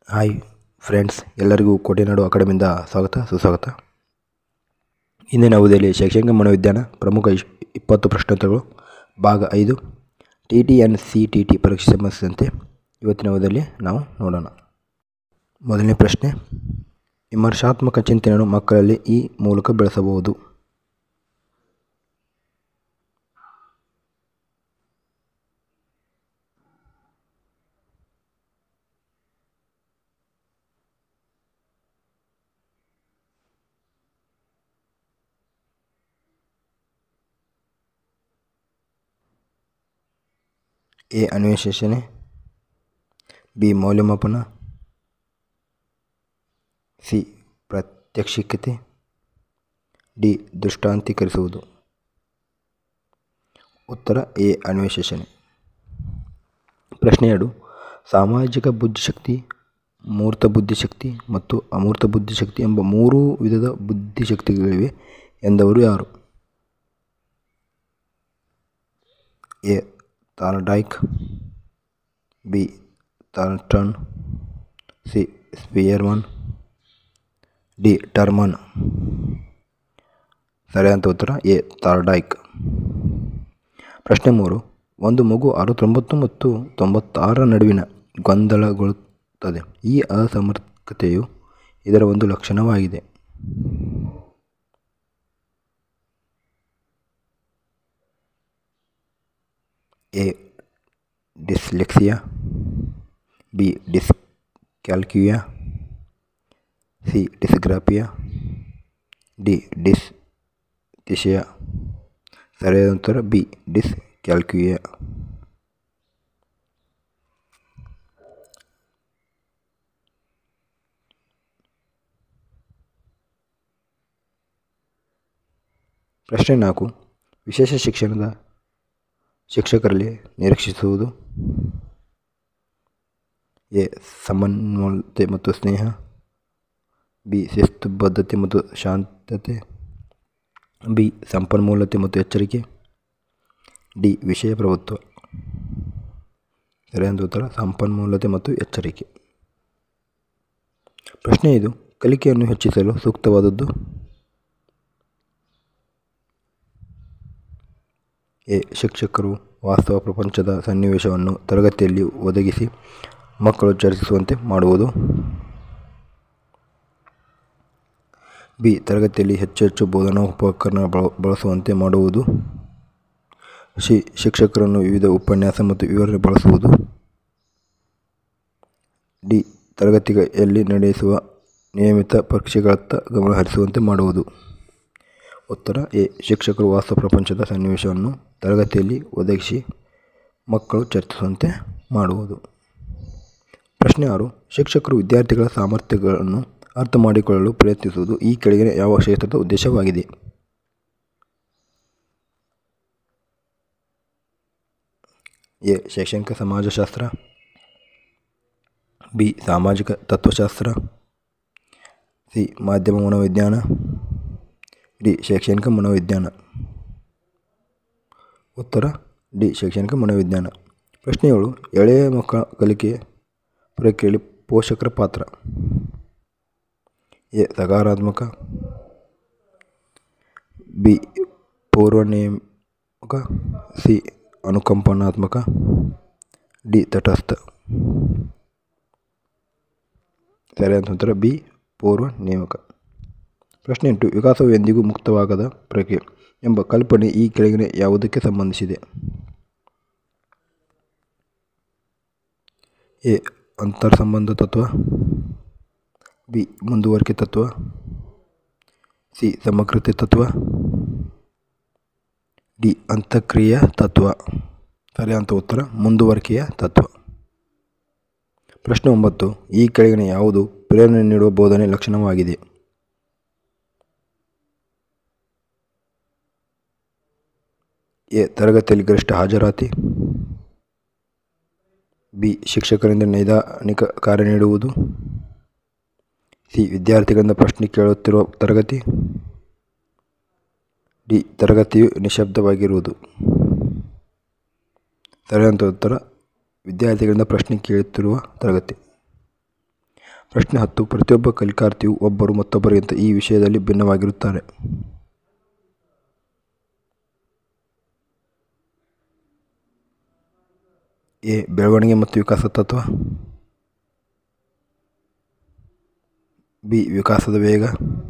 hi friends ಎಲ್ಲರಿಗೂ ಕೋಟೆನಾಡು ಅಕಾಡೆಮಿಯಿಂದ ಸ್ವಾಗತ ಸುಸ್ವಾಗತ ಇಂದಿನ ಅವಧಿಯಲ್ಲಿ ಶೈಕ್ಷಣಿಕ ಮನೋವಿಜ್ಞಾನ ಪ್ರಮುಖ ಇಶ್- ಇಪ್ಪತ್ತು ಪ್ರಶ್ನೋತ್ತರಗಳು ಭಾಗ ಐದು T T N C T T ಪರೀಕ್ಷೆ ಸಂಬಂಧಿಸಿದಂತೆ ಇವತ್ತಿನ ಅವಧಿಯಲ್ಲಿ ನಾವು ನೋಡೋಣ ಮೊದಲನೇ ಪ್ರಶ್ನೆ ವಿಮರ್ಶಾತ್ಮಕ ಚಿಂತನೆಯನ್ನು ಮಕ್ಕಳಲ್ಲಿ ಈ ಮೂಲಕ ಬೆಳೆಸಬಹುದು ಎ ಅನ್ವೇಷಣೆ ಬಿ ಮೌಲ್ಯಮಾಪನ ಸಿ ಪ್ರಾತ್ಯಕ್ಷಿಕತೆ ಡಿ ದೃಷ್ಟಾಂತೀಕರಿಸುವುದು ಉತ್ತರ ಎ ಅನ್ವೇಷಣೆ ಪ್ರಶ್ನೆ ಎರಡು ಸಾಮಾಜಿಕ ಬುದ್ಧಿಶಕ್ತಿ ಮೂರ್ತ ಬುದ್ಧಿಶಕ್ತಿ ಮತ್ತು ಅಮೂರ್ತ ಬುದ್ಧಿಶಕ್ತಿ ಎಂಬ ಮೂರು ವಿಧದ ಬುದ್ಧಿಶಕ್ತಿಗಳಿವೆ ಎಂದವರು ಯಾರು A Thorndike B Thurstone C Spearman D Terman ಸರಿಯಾದ ಉತ್ತರ ಎ ತಾರ್ಡೈಕ್ ಪ್ರಶ್ನೆ ಮೂರು ಒಂದು ಮಗು ಅರವತ್ತೊಂಬತ್ತು ಮತ್ತು ತೊಂಬತ್ತಾರರ ನಡುವಿನ ಗೊಂದಲಗೊಳ್ಳುತ್ತದೆ ಈ ಅಸಮರ್ಕತೆಯು ಇದರ ಒಂದು ಲಕ್ಷಣವಾಗಿದೆ A dyslexia B dyscalculia C dysgraphia D ಡಿಸ್ ತಿಶಯ ಸರಿಯಾದ ಉತ್ತರ ಬಿ ಡಿಸ್ ಕ್ಯಾಲ್ಕ್ಯುಯಾ ಪ್ರಶ್ನೆ ನಾಲ್ಕು ವಿಶೇಷ ಶಿಕ್ಷಣದ ಶಿಕ್ಷಕರಲ್ಲಿ ನಿರೀಕ್ಷಿಸುವುದು ಎ ಸಮನ್ವಯತೆ ಮತ್ತು ಸ್ನೇಹ ಬಿ ಶಿಸ್ತುಬದ್ಧತೆ ಮತ್ತು ಶಾಂತತೆ ಬಿ ಸಂಪನ್ಮೂಲತೆ ಮತ್ತು ಎಚ್ಚರಿಕೆ ಡಿ ವಿಷಯ ಪ್ರಭುತ್ವ ಸರಿಯಾದ ಉತ್ತರ ಸಂಪನ್ಮೂಲತೆ ಮತ್ತು ಎಚ್ಚರಿಕೆ ಪ್ರಶ್ನೆ ಇದು ಕಲಿಕೆಯನ್ನು ಹೆಚ್ಚಿಸಲು ಸೂಕ್ತವಾದದ್ದು ಎ ಶಿಕ್ಷಕರು ವಾಸ್ತವ ಪ್ರಪಂಚದ ಸನ್ನಿವೇಶವನ್ನು ತರಗತಿಯಲ್ಲಿ ಒದಗಿಸಿ ಮಕ್ಕಳು ಚರ್ಚಿಸುವಂತೆ ಮಾಡುವುದು ಬಿ ತರಗತಿಯಲ್ಲಿ ಹೆಚ್ಚು ಹೆಚ್ಚು ಬೋಧನಾ ಉಪಕರಣ ಬಳ- ಬಳಸುವಂತೆ ಮಾಡುವುದು ಸಿ ಶಿಕ್ಷಕರನ್ನು ವಿವಿಧ ಉಪನ್ಯಾಸ ಮತ್ತು ವಿವರಣೆ ಬಳಸುವುದು ಡಿ ತರಗತಿಯಲ್ಲಿ ನಡೆಸುವ ನಿಯಮಿತ ಪರೀಕ್ಷೆಗಳತ್ತ ಗಮನ ಹರಿಸುವಂತೆ ಮಾಡುವುದು ಉತ್ತರ ಎ ಶಿಕ್ಷಕರು ವಾಸ್ತವ ಪ್ರಪಂಚದ ಸನ್ನಿವೇಶವನ್ನು ತರಗತಿಯಲ್ಲಿ ಒದಗಿಸಿ ಮಕ್ಕಳು ಚರ್ಚಿಸುವಂತೆ ಮಾಡುವುದು ಪ್ರಶ್ನೆ ಆರು ಶಿಕ್ಷಕರು ವಿದ್ಯಾರ್ಥಿಗಳ ಸಾಮರ್ಥ್ಯಗಳನ್ನು ಅರ್ಥ ಮಾಡಿಕೊಳ್ಳಲು ಪ್ರಯತ್ನಿಸುವುದು ಈ ಕೆಳಗಿನ ಯಾವ ಕ್ಷೇತ್ರದ ಉದ್ದೇಶವಾಗಿದೆ ಎ ಶೈಕ್ಷಣಿಕ ಸಮಾಜಶಾಸ್ತ್ರ ಬಿ ಸಾಮಾಜಿಕ ತತ್ವಶಾಸ್ತ್ರ ಸಿ ಮಾಧ್ಯಮ ಮನೋವಿಜ್ಞಾನ ಡಿ ಶೈಕ್ಷಣಿಕ ಮನೋವಿಜ್ಞಾನ ಉತ್ತರ ಡಿ ಶೈಕ್ಷಣಿಕ ಮನೋವಿಜ್ಞಾನ ಪ್ರಶ್ನೆಗಳು ಎಳೆಯ ಮಕ್ಕಳ ಕಲಿಕೆ ಪ್ರಕ್ರಿಯೆಯಲ್ಲಿ ಪೋಷಕರ ಪಾತ್ರ ಎ ಸಕಾರಾತ್ಮಕ ಬಿ ಪೂರ್ವನಿಯಮಕ ಸಿ ಅನುಕಂಪನಾತ್ಮಕ ಡಿ ತಟಸ್ಥ ಸರಿಯಾದ ಉತ್ತರ ಬಿ ಪೂರ್ವ ನೇಮಕ ಪ್ರಶ್ನೆ ಎಂಟು ವಿಕಾಸವು ಎಂದಿಗೂ ಮುಕ್ತವಾಗದ ಪ್ರಕ್ರಿಯೆ ಎಂಬ ಕಲ್ಪನೆ ಈ ಕೆಳಗಿನ ಯಾವುದಕ್ಕೆ ಸಂಬಂಧಿಸಿದೆ ಎ ಅಂತರ್ಸಂಬಂಧ ತತ್ವ ಬಿ ಮುಂದುವರಿಕೆ ತತ್ವ ಸಿ ಸಮಗ್ರತೆ ತತ್ವ ಡಿ ಅಂತಕ್ರಿಯೆಯ ತತ್ವ ಸರಿಯಾದ ಉತ್ತರ ಮುಂದುವರಿಕೆಯ ತತ್ವ ಪ್ರಶ್ನೆ ಒಂಬತ್ತು ಈ ಕೆಳಗಿನ ಯಾವುದು ಪ್ರೇರಣೆ ನೀಡುವ ಬೋಧನೆ ಲಕ್ಷಣವಾಗಿದೆ ಎ ತರಗತಿಯಲ್ಲಿ ಗರಿಷ್ಠ ಹಾಜರಾತಿ ಬಿ ಶಿಕ್ಷಕರಿಂದ ನೈದಾನಿಕ ಕಾರ್ಯ ನೀಡುವುದು ಸಿ ವಿದ್ಯಾರ್ಥಿಗಳಿಂದ ಪ್ರಶ್ನೆ ಕೇಳುತ್ತಿರುವ ತರಗತಿ ಡಿ ತರಗತಿಯು ನಿಶಬ್ದವಾಗಿರುವುದು ಸರಿಯಾದ ಉತ್ತರ ವಿದ್ಯಾರ್ಥಿಗಳಿಂದ ಪ್ರಶ್ನೆ ಕೇಳುತ್ತಿರುವ ತರಗತಿ ಪ್ರಶ್ನೆ ಹತ್ತು ಪ್ರತಿಯೊಬ್ಬ ಕಲಿಕಾರ್ಥಿಯು ಒಬ್ಬರು ಮತ್ತೊಬ್ಬರಿಗಿಂತ ಈ ವಿಷಯದಲ್ಲಿ ಭಿನ್ನವಾಗಿರುತ್ತಾರೆ ಎ ಬೆಳವಣಿಗೆ ಮತ್ತು ವಿಕಾಸ ತತ್ವ ಬಿ ವಿಕಾಸದ ವೇಗ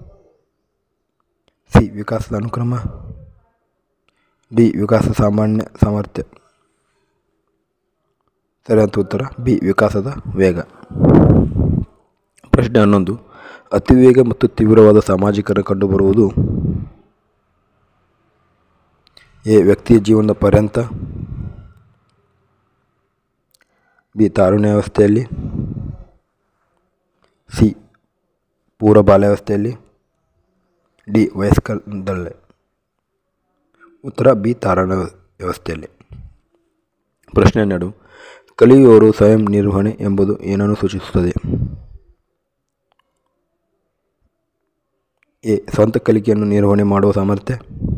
ಸಿ ವಿಕಾಸದ ಅನುಕ್ರಮ ಡಿ ವಿಕಾಸ ಸಾಮಾನ್ಯ ಸಾಮರ್ಥ್ಯ ಸರಿಯಾದ ಉತ್ತರ ಬಿ ವಿಕಾಸದ ವೇಗ ಪ್ರಶ್ನೆ ಹನ್ನೊಂದು ಅತಿವೇಗ ಮತ್ತು ತೀವ್ರವಾದ ಸಾಮಾಜಿಕರಣ ಕಂಡುಬರುವುದು ಎ ವ್ಯಕ್ತಿಯ ಜೀವನದ ಪರ್ಯಂತ ಬಿ ತಾರುಣ್ಯಾವಸ್ಥೆಯಲ್ಲಿ ಸಿ ಪೂರ್ವ ಬಾಲ್ಯಾವಸ್ಥೆಯಲ್ಲಿ ಡಿ ವಯಸ್ಕರದಲ್ಲೇ ಉತ್ತರ ಬಿ ತಾರುಣ್ಯ ವ್ಯವಸ್ಥೆಯಲ್ಲಿ ಪ್ರಶ್ನೆ ಹನ್ನೆರಡು ಕಲಿಯುವವರು ಸ್ವಯಂ ನಿರ್ವಹಣೆ ಎಂಬುದು ಏನನ್ನು ಸೂಚಿಸುತ್ತದೆ ಎ ಸ್ವಂತ ಕಲಿಕೆಯನ್ನು ನಿರ್ವಹಣೆ ಮಾಡುವ ಸಾಮರ್ಥ್ಯ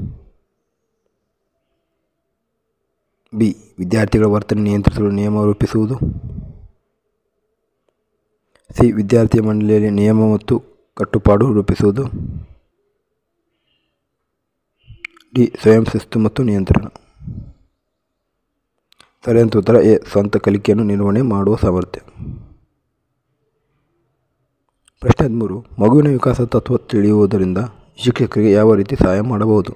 ಬಿ ವಿದ್ಯಾರ್ಥಿಗಳ ವರ್ತನೆ ನಿಯಂತ್ರಿಸಲು ನಿಯಮ ರೂಪಿಸುವುದು ಸಿ ವಿದ್ಯಾರ್ಥಿ ಮಂಡಳಿಯಲ್ಲಿ ನಿಯಮ ಮತ್ತು ಕಟ್ಟುಪಾಡು ರೂಪಿಸುವುದು ಡಿ ಸ್ವಯಂ ಶಿಸ್ತು ಮತ್ತು ನಿಯಂತ್ರಣ ಸರಿಯಾದ ಉತ್ತರ ಎ ಸ್ವಂತ ಕಲಿಕೆಯನ್ನು ನಿರ್ವಹಣೆ ಮಾಡುವ ಸಾಮರ್ಥ್ಯ ಪ್ರಶ್ನೆ ಹದಿಮೂರು ಮಗುವಿನ ವಿಕಾಸ ತತ್ವ ತಿಳಿಯುವುದರಿಂದ ಶಿಕ್ಷಕರಿಗೆ ಯಾವ ರೀತಿ ಸಹಾಯ ಮಾಡಬಹುದು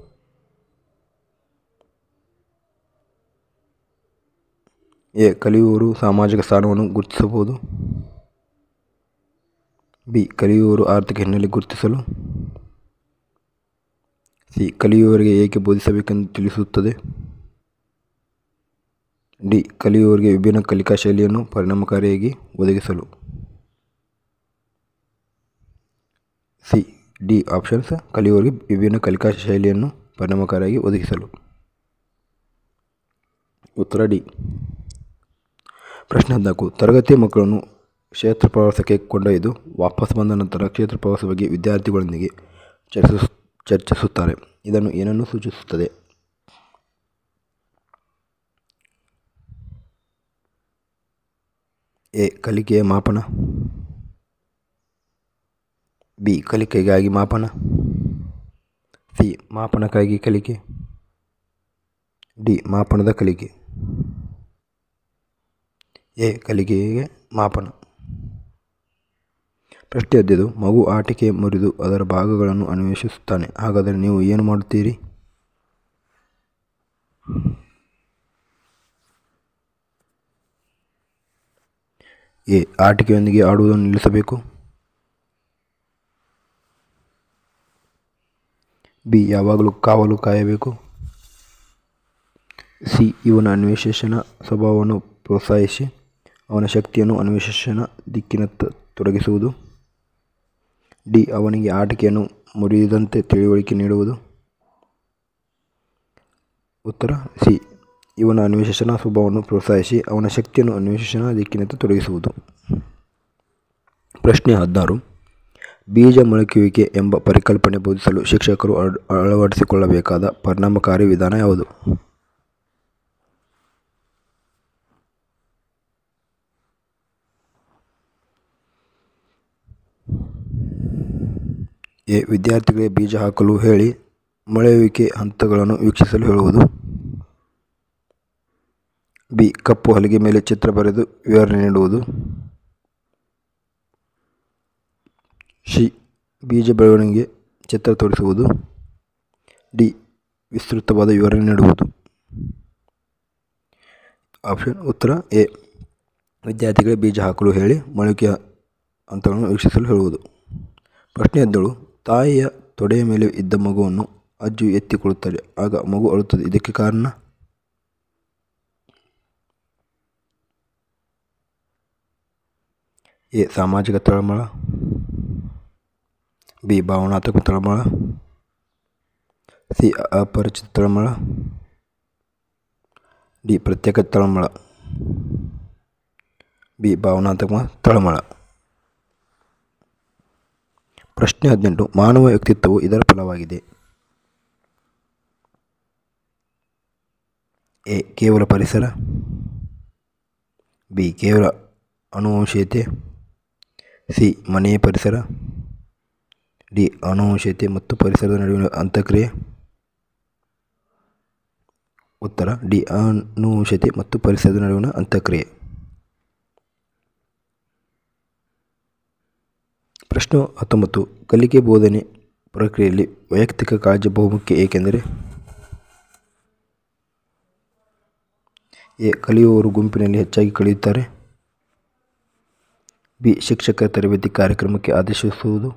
ಎ ಕಲಿಯುವವರು ಸಾಮಾಜಿಕ ಸ್ಥಾನವನ್ನು ಗುರುತಿಸಬಹುದು ಬಿ ಕಲಿಯುವವರು ಆರ್ಥಿಕ ಹಿನ್ನೆಲೆ ಗುರುತಿಸಲು ಸಿ ಕಲಿಯುವವರಿಗೆ ಏಕೆ ಬೋಧಿಸಬೇಕೆಂದು ತಿಳಿಸುತ್ತದೆ ಡಿ ಕಲಿಯುವವರಿಗೆ ವಿಭಿನ್ನ ಕಲಿಕಾ ಶೈಲಿಯನ್ನು ಪರಿಣಾಮಕಾರಿಯಾಗಿ ಒದಗಿಸಲು ಸಿ ಡಿ ಆಪ್ಷನ್ಸ್ ಕಲಿಯುವವರಿಗೆ ವಿಭಿನ್ನ ಕಲಿಕಾ ಶೈಲಿಯನ್ನು ಪರಿಣಾಮಕಾರಿಯಾಗಿ ಒದಗಿಸಲು ಉತ್ತರ ಡಿ ಪ್ರಶ್ನೆ ಹದಿನಾಲ್ಕು ತರಗತಿಯ ಮಕ್ಕಳನ್ನು ಕ್ಷೇತ್ರ ಪ್ರವಾಸಕ್ಕೆ ಕೊಂಡೊಯ್ದು ವಾಪಸ್ ಬಂದ ನಂತರ ಕ್ಷೇತ್ರ ಪ್ರವಾಸ ಬಗ್ಗೆ ವಿದ್ಯಾರ್ಥಿಗಳೊಂದಿಗೆ ಚರ್ಚಿಸ್ ಚರ್ಚಿಸುತ್ತಾರೆ ಇದನ್ನು ಏನನ್ನು ಸೂಚಿಸುತ್ತದೆ ಎ ಕಲಿಕೆಯ ಮಾಪನ ಬಿ ಕಲಿಕೆಗಾಗಿ ಮಾಪನ ಸಿ ಮಾಪನಕ್ಕಾಗಿ ಕಲಿಕೆ ಡಿ ಮಾಪನದ ಕಲಿಕೆ ಎ ಕಲಿಕೆಗೆ ಮಾಪನ ಪ್ರಶ್ನೆ ಹದಿನೈದು ಮಗು ಆಟಿಕೆ ಮುರಿದು ಅದರ ಭಾಗಗಳನ್ನು ಅನ್ವೇಷಿಸುತ್ತಾನೆ ಹಾಗಾದರೆ ನೀವು ಏನು ಮಾಡುತ್ತೀರಿ ಎ ಆಟಿಕೆಯೊಂದಿಗೆ ಆಡುವುದನ್ನು ನಿಲ್ಲಿಸಬೇಕು ಬಿ ಯಾವಾಗಲೂ ಕಾವಲು ಕಾಯಬೇಕು ಸಿ ಇವನ ಅನ್ವೇಷಣಾ ಸ್ವಭಾವವನ್ನು ಪ್ರೋತ್ಸಾಹಿಸಿ ಅವನ ಶಕ್ತಿಯನ್ನು ಅನ್ವೇಷಣಾ ದಿಕ್ಕಿನತ್ತ ತೊಡಗಿಸುವುದು ಡಿ ಅವನಿಗೆ ಆಟಿಕೆಯನ್ನು ಮುರಿಯದಂತೆ ತಿಳುವಳಿಕೆ ನೀಡುವುದು ಉತ್ತರ ಸಿ ಇವನ ಅನ್ವೇಷಣಾ ಸ್ವಭಾವವನ್ನು ಪ್ರೋತ್ಸಾಹಿಸಿ ಅವನ ಶಕ್ತಿಯನ್ನು ಅನ್ವೇಷಣಾ ದಿಕ್ಕಿನತ್ತ ತೊಡಗಿಸುವುದು ಪ್ರಶ್ನೆ ಹದಿನಾರು ಬೀಜ ಮೊಳಕೆಯುವಿಕೆ ಎಂಬ ಪರಿಕಲ್ಪನೆ ಬೋಧಿಸಲು ಶಿಕ್ಷಕರು ಅಳ- ಅಳವಡಿಸಿಕೊಳ್ಳಬೇಕಾದ ಪರಿಣಾಮಕಾರಿ ವಿಧಾನ ಯಾವುದು ಎ ವಿದ್ಯಾರ್ಥಿಗಳಿಗೆ ಬೀಜ ಹಾಕಲು ಹೇಳಿ ಮೊಳೆಯುವಿಕೆ ಹಂತಗಳನ್ನು ವೀಕ್ಷಿಸಲು ಹೇಳುವುದು ಬಿ ಕಪ್ಪು ಹಲಗೆ ಮೇಲೆ ಚಿತ್ರ ಬರೆದು ವಿವರಣೆ ನೀಡುವುದು ಶಿ ಬೀಜ ಬೆಳವಣಿಗೆ ಚಿತ್ರ ತೋರಿಸುವುದು ಡಿ ವಿಸ್ತೃತವಾದ ವಿವರಣೆ ನೀಡುವುದು ಆಪ್ಷನ್ ಉತ್ತರ ಎ ವಿದ್ಯಾರ್ಥಿಗಳಿಗೆ ಬೀಜ ಹಾಕಲು ಹೇಳಿ ಮೊಳಕೆಯ ಹಂತಗಳನ್ನು ವೀಕ್ಷಿಸಲು ಹೇಳುವುದು ಪ್ರಶ್ನೆ ಹದಿನೇಳು ತಾಯಿಯ ತೊಡೆಯ ಮೇಲೆ ಇದ್ದ ಮಗುವನ್ನು ಅಜ್ಜಿಯು ಎತ್ತಿಕೊಳ್ಳುತ್ತಾರೆ ಆಗ ಮಗು ಅಳುತ್ತದೆ ಇದಕ್ಕೆ ಕಾರಣ ಎ ಸಾಮಾಜಿಕ ತಳಮಳ ಬಿ ಭಾವನಾತ್ಮಕ ತಳಮಳ ಸಿ ಅಪರಿಚಿತ ತಳಮಳ ಡಿ ಪ್ರತ್ಯೇಕ ತಳಮಳ ಬಿ ಭಾವನಾತ್ಮಕ ತಳಮಳ ಪ್ರಶ್ನೆ ಹದಿನೆಂಟು ಮಾನವ ವ್ಯಕ್ತಿತ್ವವು ಇದರ ಫಲವಾಗಿದೆ ಎ ಕೇವಲ ಪರಿಸರ ಬಿ ಕೇವಲ ಅನುವಂಶೀಯತೆ ಸಿ ಮನೆಯ ಪರಿಸರ ಡಿ ಆನುವಂಶಿಕತೆ ಮತ್ತು ಪರಿಸರದ ನಡುವಿನ ಅಂತಕ್ರಿಯೆ ಉತ್ತರ ಡಿ ಆನುವಂಶಿಕತೆ ಮತ್ತು ಪರಿಸರದ ನಡುವಿನ ಅಂತಕ್ರಿಯೆ ಪ್ರಶ್ನೆ ಹತ್ತೊಂಬತ್ತು ಕಲಿಕೆ ಬೋಧನೆ ಪ್ರಕ್ರಿಯೆಯಲ್ಲಿ ವೈಯಕ್ತಿಕ ಕಾಳಜಿ ಬಹುಮುಖ್ಯ ಏಕೆಂದರೆ ಎ ಕಲಿಯುವವರು ಗುಂಪಿನಲ್ಲಿ ಹೆಚ್ಚಾಗಿ ಕಲಿಯುತ್ತಾರೆ ಬಿ ಶಿಕ್ಷಕರ ತರಬೇತಿ ಕಾರ್ಯಕ್ರಮಕ್ಕೆ ಆದೇಶಿಸುವುದು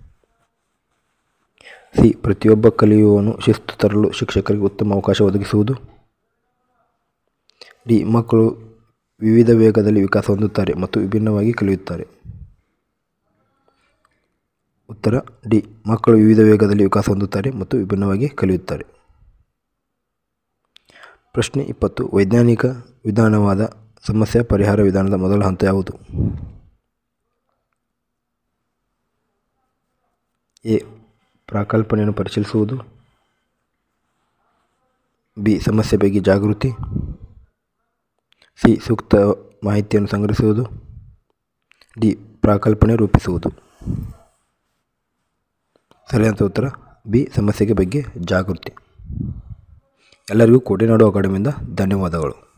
ಸಿ ಪ್ರತಿಯೊಬ್ಬ ಕಲಿಯುವವನು ಶಿಸ್ತು ತರಲು ಶಿಕ್ಷಕರಿಗೆ ಉತ್ತಮ ಅವಕಾಶ ಒದಗಿಸುವುದು ಡಿ ಮಕ್ಕಳು ವಿವಿಧ ವೇಗದಲ್ಲಿ ವಿಕಾಸ ಹೊಂದುತ್ತಾರೆ ಮತ್ತು ವಿಭಿನ್ನವಾಗಿ ಕಲಿಯುತ್ತಾರೆ ಉತ್ತರ ಡಿ ಮಕ್ಕಳು ವಿವಿಧ ವೇಗದಲ್ಲಿ ವಿಕಾಸ ಹೊಂದುತ್ತಾರೆ ಮತ್ತು ವಿಭಿನ್ನವಾಗಿ ಕಲಿಯುತ್ತಾರೆ ಪ್ರಶ್ನೆ ಇಪ್ಪತ್ತು ವೈಜ್ಞಾನಿಕ ವಿಧಾನವಾದ ಸಮಸ್ಯೆ ಪರಿಹಾರ ವಿಧಾನದ ಮೊದಲ ಹಂತ ಯಾವುದು ಎ ಪ್ರಾಕಲ್ಪನೆಯನ್ನು ಪರಿಶೀಲಿಸುವುದು ಬಿ ಸಮಸ್ಯೆ ಬಗ್ಗೆ ಜಾಗೃತಿ ಸಿ ಸೂಕ್ತ ಮಾಹಿತಿಯನ್ನು ಸಂಗ್ರಹಿಸುವುದು ಡಿ ಪ್ರಾಕಲ್ಪನೆ ರೂಪಿಸುವುದು ಸರಿಯಾದ ಉತ್ತರ ಬಿ ಸಮಸ್ಯೆಗೆ ಬಗ್ಗೆ ಜಾಗೃತಿ ಎಲ್ಲರಿಗೂ ಕೋಟೆನಾಡು ಅಕಾಡೆಮಿಯಿಂದ ಧನ್ಯವಾದಗಳು